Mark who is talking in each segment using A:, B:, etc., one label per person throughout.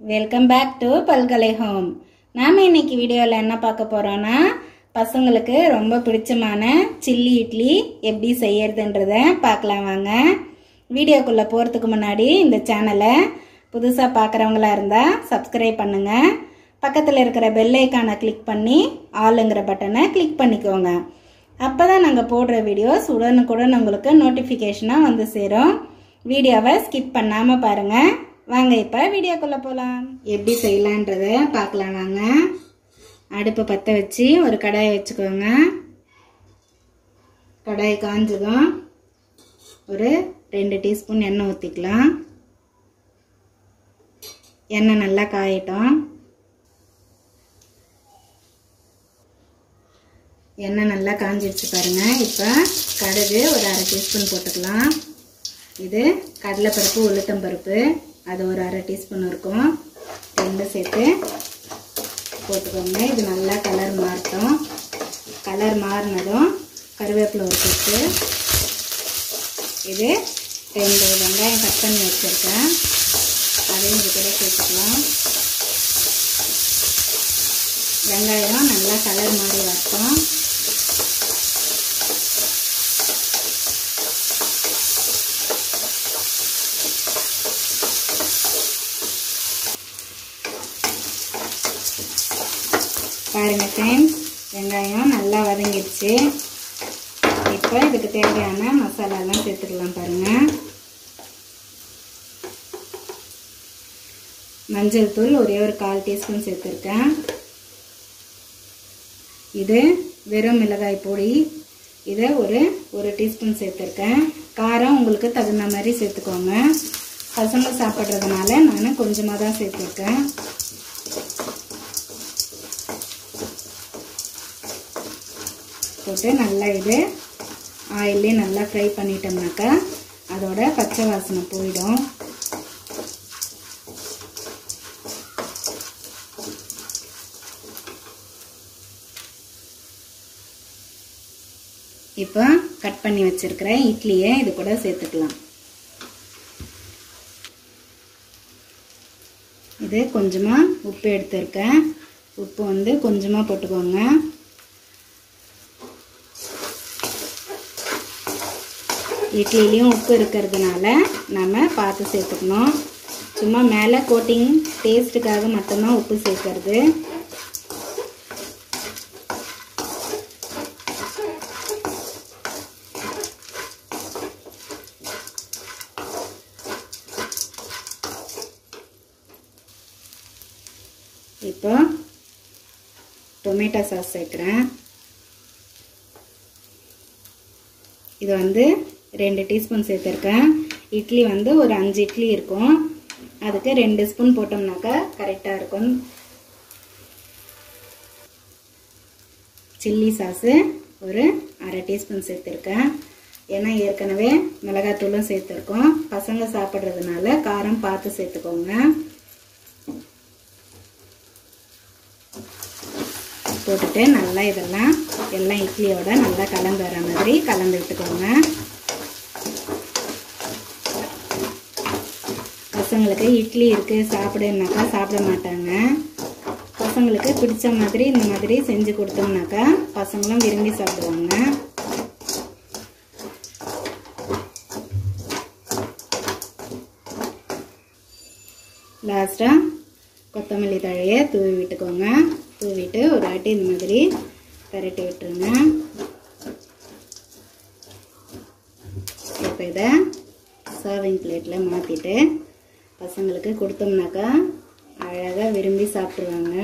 A: welcome back to பல்கலை home நாம் இன்னைக்கு வீடியோவில் என்ன பார்க்க போகிறோன்னா பசங்களுக்கு ரொம்ப பிடிச்சமான சில்லி இட்லி எப்படி செய்யறதுன்றத பார்க்கலாம் வாங்க வீடியோக்குள்ளே போகிறதுக்கு முன்னாடி இந்த சேனலை புதுசாக பார்க்குறவங்களா இருந்தால் சப்ஸ்கிரைப் பண்ணுங்கள் பக்கத்தில் இருக்கிற பெல் ஐக்கானை கிளிக் பண்ணி ஆளுங்கிற பட்டனை கிளிக் பண்ணிக்கோங்க அப்போ தான் நாங்கள் போடுற வீடியோஸ் உடனுக்குடன் உங்களுக்கு நோட்டிஃபிகேஷனாக வந்து சேரும் வீடியோவை ஸ்கிப் பண்ணாமல் பாருங்கள் வாங்க இப்போ வீடியோக்குள்ளே போகலாம் எப்படி செய்யலான்றத பார்க்கலாம் வாங்க அடுப்பை பற்ற வச்சு ஒரு கடாயை வச்சுக்கோங்க கடாய் காஞ்சதும் ஒரு ரெண்டு டீஸ்பூன் எண்ணெய் ஊற்றிக்கலாம் எண்ணெய் நல்லா காயட்டும் எண்ணெய் நல்லா காஞ்சிடுச்சு பாருங்க இப்போ கடுகு ஒரு அரை டீஸ்பூன் போட்டுக்கலாம் இது கடலைப்பருப்பு உளுத்தம்பருப்பு அது ஒரு அரை டீஸ்பூன் இருக்கும் ரெண்டும் சேர்த்து போட்டுக்கோங்க இது நல்லா கலர் மாறட்டும் கலர் மாறினதும் கருவேப்பிலை ஒரு கொத்து இது ரெண்டு வெங்காயம் கட் பண்ணி வச்சுருக்கேன் அதையும் இது கூட சேர்த்துக்கலாம் வெங்காயம் நல்லா கலர் மாறி வரட்டும் பாருங்க ஃப்ரெண்ட்ஸ் வெங்காயம் நல்லா வதங்கிடுச்சு இப்போ இதுக்கு தேவையான மசாலாலாம் சேர்த்துக்கலாம் பாருங்க மஞ்சள் தூள் ஒரே ஒரு கால் டீஸ்பூன் சேர்த்துருக்கேன் இது வெறும் மிளகாய் பொடி இதை ஒரு ஒரு டீஸ்பூன் சேர்த்துருக்கேன் காரம் உங்களுக்கு தகுந்த மாதிரி சேர்த்துக்கோங்க பசங்க சாப்பிட்றதுனால நான் கொஞ்சமாக தான் சேர்த்துருக்கேன் போட்டு நல்லா இது ஆயிலே நல்லா ஃப்ரை பண்ணிட்டோம்னாக்கா அதோட பச்சை வாசனை போயிடும் இப்போ கட் பண்ணி வச்சிருக்கிற இட்லியை இது கூட சேர்த்துக்கலாம் இது கொஞ்சமாக உப்பு எடுத்திருக்கேன் உப்பு வந்து கொஞ்சமாக போட்டுக்கோங்க இட்லிலையும் உப்பு இருக்கிறதுனால நம்ம பார்த்து சேர்த்துக்கணும் சும்மா மேலே கோட்டிங் டேஸ்ட்டுக்காக மட்டும்தான் உப்பு சேர்க்கறது இப்போ டொமேட்டோ சாஸ் சேர்க்குறேன் இது வந்து ரெண்டு டீஸ்பூன் சேர்த்துருக்கேன் இட்லி வந்து ஒரு அஞ்சு இட்லி இருக்கும் அதுக்கு ரெண்டு ஸ்பூன் போட்டோம்னாக்கா கரெக்டாக இருக்கும் சில்லி சாஸு ஒரு அரை டீஸ்பூன் சேர்த்துருக்கேன் ஏன்னா ஏற்கனவே மிளகாத்தூளும் சேர்த்துருக்கோம் பசங்க சாப்பிட்றதுனால காரம் பார்த்து சேர்த்துக்கோங்க போட்டுட்டு நல்லா இதெல்லாம் எல்லாம் இட்லியோட நல்லா கலந்து வர மாதிரி கலந்து விட்டுக்கோங்க பசங்களுக்கு இட்லி இருக்குது சாப்பிடுனாக்கா சாப்பிட மாட்டாங்க பசங்களுக்கு பிடிச்ச மாதிரி இந்த மாதிரி செஞ்சு கொடுத்தோம்னாக்கா பசங்களும் விரும்பி சாப்பிடுவாங்க லாஸ்ட்டாக கொத்தமல்லி தழையை தூவி விட்டுக்கோங்க தூவிட்டு ஒரு ஆட்டி இந்த மாதிரி பரட்டி விட்டுருங்க இப்போ இதை சர்விங் பிளேட்டில் மாற்றிட்டு பசங்களுக்கு கொடுத்தோம்னாக்கா அழகாக விரும்பி சாப்பிடுவாங்க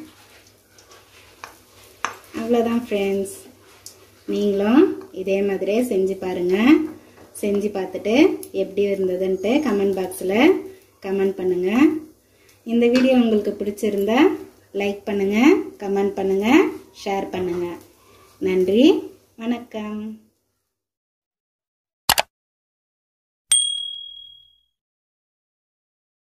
A: அவ்வளோதான் ஃப்ரெண்ட்ஸ் நீங்களும் இதே மாதிரியே செஞ்சு பாருங்கள் செஞ்சு பார்த்துட்டு எப்படி இருந்ததுன்ட்டு கமெண்ட் பாக்ஸில் கமெண்ட் பண்ணுங்கள் இந்த வீடியோ உங்களுக்கு பிடிச்சிருந்தா லைக் பண்ணுங்கள் கமெண்ட் பண்ணுங்கள் ஷேர் பண்ணுங்கள் நன்றி வணக்கம்